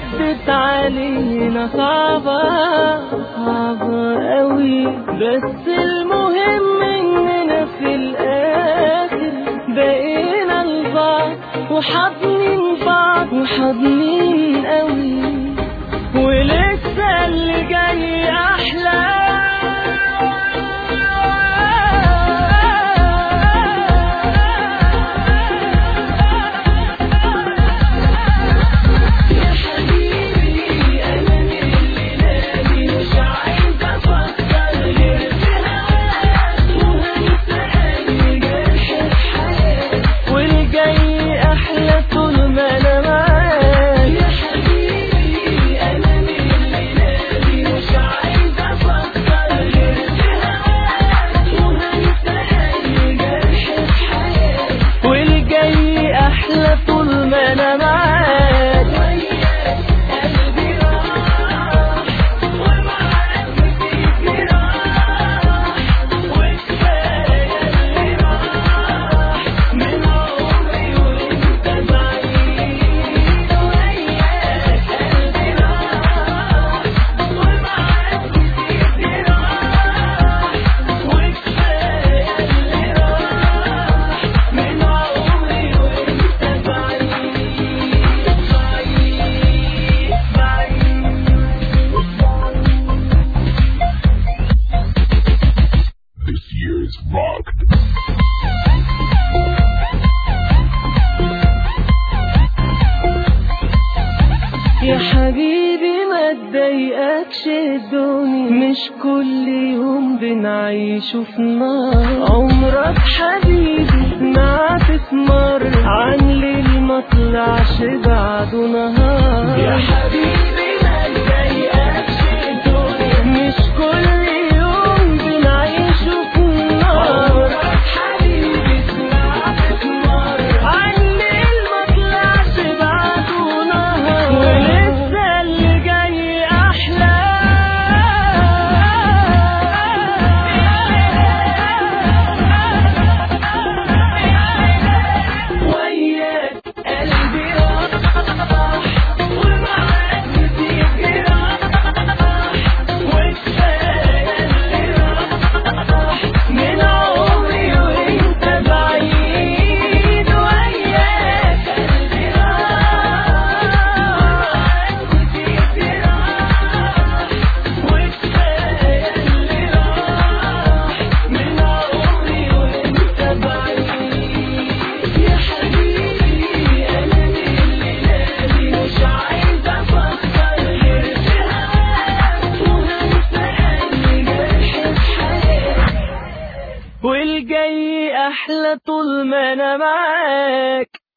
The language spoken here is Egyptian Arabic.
عدت علينا صعبة صعبة قوي بس المهم اننا في الاخر بقينا لبعض وحاضنين بعض وحاضنين قوي ولسه اللي جاي احلى يا حبيبي انا من الليالي مش عايز افكر غير في هواك وهنسى اي جرح في حياتي والجاي احلى طول ما انا معاك يا حبيبي انا من الليالي مش عايز افكر غير في هواك وهنسى اي جرح في حياتي والجاي احلى طول ما انا معاك وياك قلبي راح ومعاك في راح وكفايه اللي راح من عمري وانت بعيد وياك قلبي راح ومعاك في راح وكفايه اللي راح من عمري وانت بعيد This year's rocked. يا حبيبي ما تضايقكش الدنيا مش كل يوم بنعيشه في نار عمرك حبيبي ما تسمر عن ليل ما طلعش بعده نهار يا حبيبي ما تضايقكش الدنيا مش كل يوم بنعيشه في نار عمرك حبيبي ما تسمر عن ليل ما طلعش بعده نهار ولسه اللي جاي احلى وياك قلبي راح ومعاك بتيجي راح وكفايه اللي راح من عمري وانت بعيد وياك قلبي راح بتيجي راح وكفايه اللي راح من عمري وانت بعيد يا حبيبي انا من الليالي مش عايز افكر غير في هواك وهنسى اي جرح في حياتي والجاي احلى طول ما انا معاك